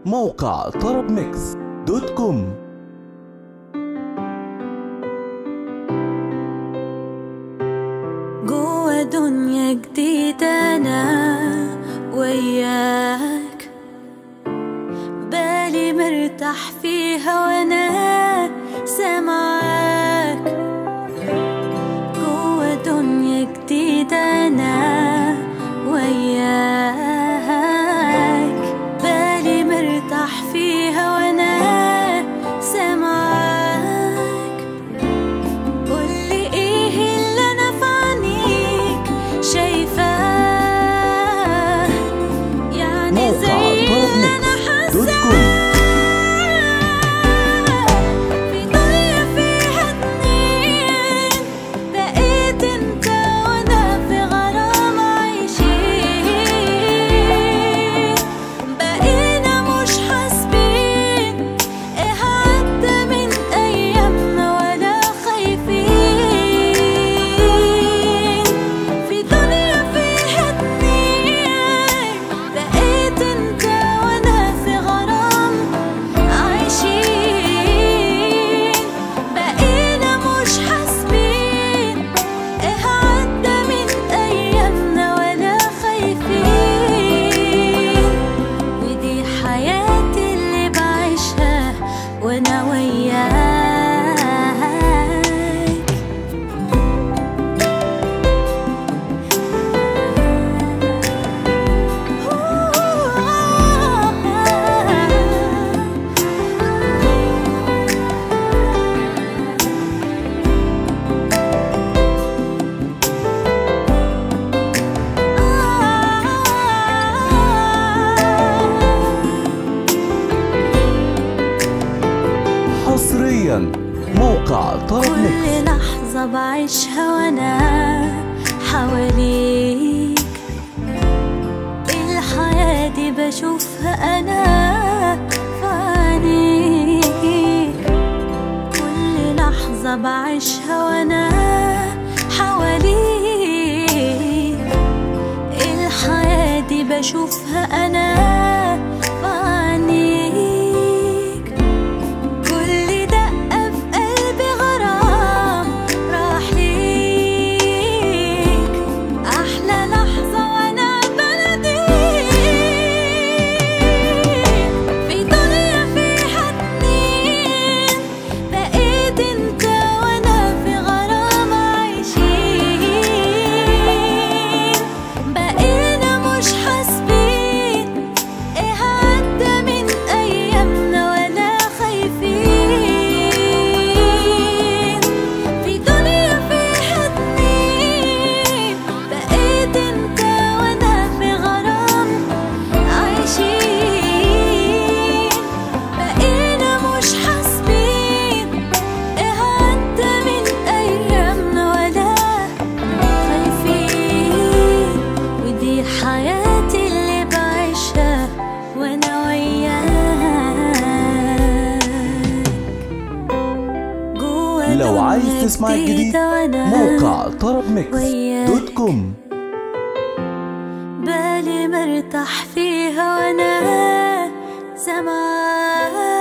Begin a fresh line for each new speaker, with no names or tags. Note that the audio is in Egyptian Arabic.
موقع طرب ميكس دوت كوم
جوا دنيا جديدة أنا وياك بالي مرتاح فيها وأنا سامعاك جوا دنيا جديدة أنا وياك بالي مرتاح فيها وأنا سامعاك قولي ايه اللي انا في عينيك شايفاه يعني
موقع
زي اللي انا
طرب دوت
حاساه
كوم
في دنيا فيها اتنين بقيت انت وانا في غرام عايشين بقينا مش حاسبين ايه عدى من ايامنا ولا خايفين في دنيا فيها اتنين بقيت انت وانا في غرام عايشين بقينا مش حاسبين ايه عدى من ايامنا ولا خايفين ودي حياتي اللي بعيشها وانا وياك
حصريا موقع طرب ميكس
كل لحظة بعيشها وأنا حواليك الحياة دي بشوفها أنا في عينيك كل لحظة بعيشها وأنا حواليك الحياة دي بشوفها أنا في عينيك كل دقة في قلبي غرام راح ليك أحلى لحظة وأنا بناديك في دنيا فيها اتنين بقيت انت وأنا في غرام عايشين بقينا مش حاسبين ايه عدى من ايامنا ولا خايفين في دنيا فيها اتنين بقيت انت وانا في غرام عايشين بقينا مش حاسبين ايه عدى من ايامنا ولا خايفين ودي حياتي اللي بعيشها وانا وياك جوا
لو عايز
دنيا
تسمع الجديد
جديدة وأنا
موقع طرب ميكس دوت كوم
بالي مرتاح فيها وانا سامعاك